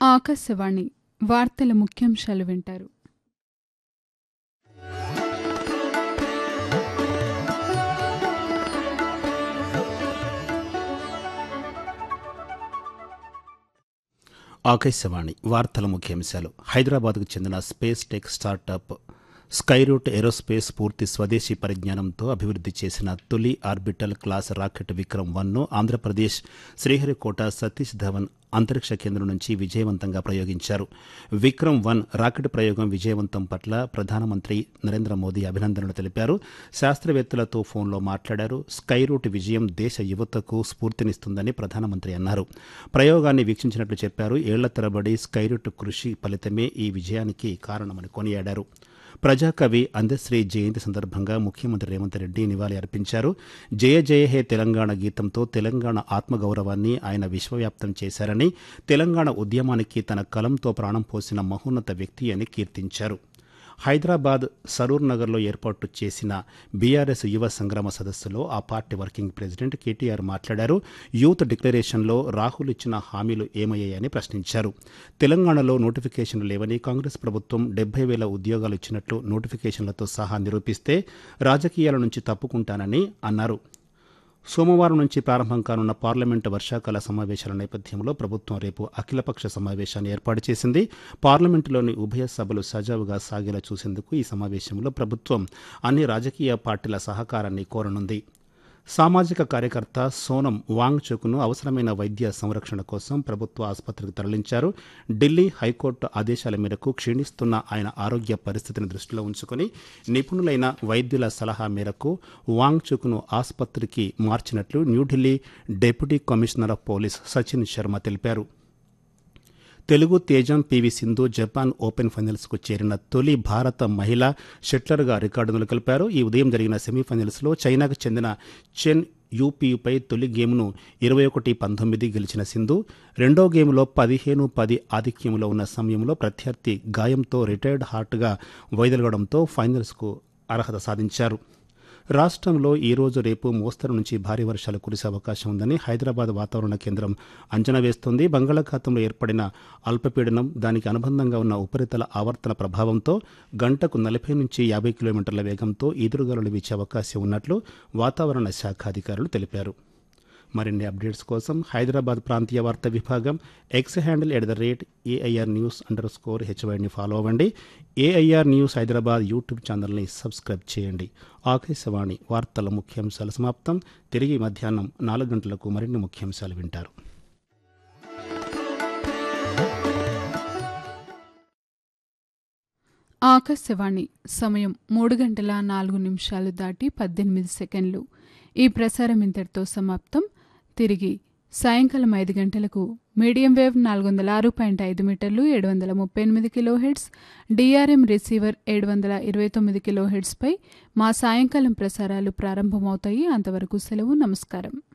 ఆకాశవాణి వార్తల ముఖ్యాంశాలు వింటారు ఆకాశవాణి వార్తల ముఖ్యాంశాలు హైదరాబాద్కు చెందిన space tech startup Skyroot aerospace పూర్తి స్వదేశీ పరిజ్ఞానంతో అభివృద్ధి చేసిన తొలి orbital class rocket Vikram one Andhra Pradesh Sriharikota Satish Dhawan అంతరిక్ష కేంద్రం నుంచి విజయవంతంగా ప్రయోగించారు విక్రమ్ వన్ రాకెట్ ప్రయోగం విజయవంతం పట్ల ప్రధానమంత్రి నరేంద్ర మోదీ అభినందనలు తెలిపారు శాస్త్రవేత్తలతో ఫోన్లో మాట్లాడారు స్కైరూట్ విజయం దేశ యువతకు స్ఫూర్తినిస్తుందని ప్రధానమంత్రి అన్నారు ప్రయోగాన్ని వీక్షించినట్లు చెప్పారు ఏళ్ల తరబడి స్కైరూట్ కృషి ఫలితమే ఈ విజయానికి కారణమని కొనియాడారు ప్రజాకవి అందశ్రీ జయంతి సందర్భంగా ముఖ్యమంత్రి రేవంత్ రెడ్డి నివాళి అర్పించారు జయ జయ హే తెలంగాణ గీతంతో తెలంగాణ ఆత్మగౌరవాన్ని ఆయన విశ్వవ్యాప్తం చేశారని తెలంగాణ ఉద్యమానికి తన కలంతో ప్రాణం పోసిన మహోన్నత వ్యక్తి అని కీర్తించారు హైదరాబాద్ సరూర్ నగర్లో ఏర్పాటు చేసిన బీఆర్ఎస్ యువ సంగ్రామ సదస్సులో ఆ పార్టీ వర్కింగ్ ప్రెసిడెంట్ కేటీఆర్ మాట్లాడారు యూత్ డిక్లరేషన్లో రాహుల్ ఇచ్చిన హామీలు ఏమయ్యాయని ప్రశ్నించారు తెలంగాణలో నోటిఫికేషన్లు లేవని కాంగ్రెస్ ప్రభుత్వం డెబ్బై వేల ఉద్యోగాలు ఇచ్చినట్లు నోటిఫికేషన్లతో సహా నిరూపిస్తే రాజకీయాల నుంచి తప్పుకుంటానని అన్నారు సోమవారం నుంచి ప్రారంభం కానున్న పార్లమెంటు వర్షాకాల సమావేశాల నేపథ్యంలో ప్రభుత్వం రేపు అఖిలపక్ష సమావేశాన్ని ఏర్పాటు చేసింది పార్లమెంటులోని ఉభయ సభలు సజావుగా సాగేలా చూసేందుకు ఈ సమావేశంలో ప్రభుత్వం అన్ని రాజకీయ పార్టీల సహకారాన్ని కోరనుంది సామాజిక కార్యకర్త సోనం వాంగ్చుక్ను అవసరమైన వైద్య సంరక్షణ కోసం ప్రభుత్వ ఆసుపత్రికి తరలించారు ఢిల్లీ హైకోర్టు ఆదేశాల మేరకు క్షీణిస్తున్న ఆయన ఆరోగ్య పరిస్థితిని దృష్టిలో ఉంచుకుని నిపుణులైన వైద్యుల సలహా మేరకు వాంగ్చుక్ను ఆసుపత్రికి మార్చినట్లు New Delhi deputy commissioner of police Sachin Sharma తెలిపారు తెలుగు తేజం పివి సింధు జపాన్ ఓపెన్ ఫైనల్స్కు చేరిన తొలి భారత మహిళా షట్లర్గా రికార్డు నెలకొల్పారు ఈ ఉదయం జరిగిన సెమీఫైనల్స్లో చైనాకు చెందిన చెన్ యూపీపై తొలి గేమ్ను ఇరవై ఒకటి పంతొమ్మిది గెలిచిన సింధు రెండో గేమ్లో పదిహేను పది ఆధిక్యంలో ఉన్న సమయంలో ప్రత్యర్థి గాయంతో రిటైర్డ్ హార్ట్గా వైదొలగడంతో ఫైనల్స్కు అర్హత సాధించారు రాష్ట్రంలో ఈ రోజు రేపు మోస్తరు నుంచి భారీ వర్షాలు కురిసే అవకాశం ఉందని హైదరాబాద్ వాతావరణ కేంద్రం అంచనా వేస్తోంది బంగాళాఖాతంలో ఏర్పడిన అల్పపీడనం దానికి అనుబంధంగా ఉన్న ఉపరితల ఆవర్తన ప్రభావంతో గంటకు నలభై నుంచి యాభై కిలోమీటర్ల వేగంతో ఈదురుగాలులు వీచే అవకాశం ఉన్నట్లు వాతావరణ శాఖ అధికారులు తెలిపారు మరిన్ని అప్డేట్స్ కోసం హైదరాబాద్ ప్రాంతీయ వార్తా విభాగం X handle at the rate AIR news underscore స్కోర్ హెచ్వైని ఫాలో అవ్వండి ఏఐఆర్ న్యూస్ హైదరాబాద్ యూట్యూబ్ ఛానల్ని సబ్స్క్రైబ్ చేయండి ఆకాశవాణి వార్తల ముఖ్యాంశాలు సమాప్తం తిరిగి మధ్యాహ్నం నాలుగు గంటలకు మరిన్ని ముఖ్యాంశాలు వింటారు ఆకాశవాణి సమయం మూడు గంటల నాలుగు నిమిషాలు దాటి పద్దెనిమిది సెకండ్లు ఈ ప్రసారం ఇంతటితో సమాప్తం తిరిగి సాయంకాలం ఐదు గంటలకు మీడియం వేవ్ నాలుగు వందల ఆరు పాయింట్ ఐదు మీటర్లు ఏడు వందల ముప్పై ఎనిమిది కిలోహెడ్స్ డిఆర్ఎం రిసీవర్ ఏడు వందల ఇరవై తొమ్మిది కిలోహెడ్స్పై మా సాయంకాలం ప్రసారాలు ప్రారంభమవుతాయి అంతవరకు సెలవు నమస్కారం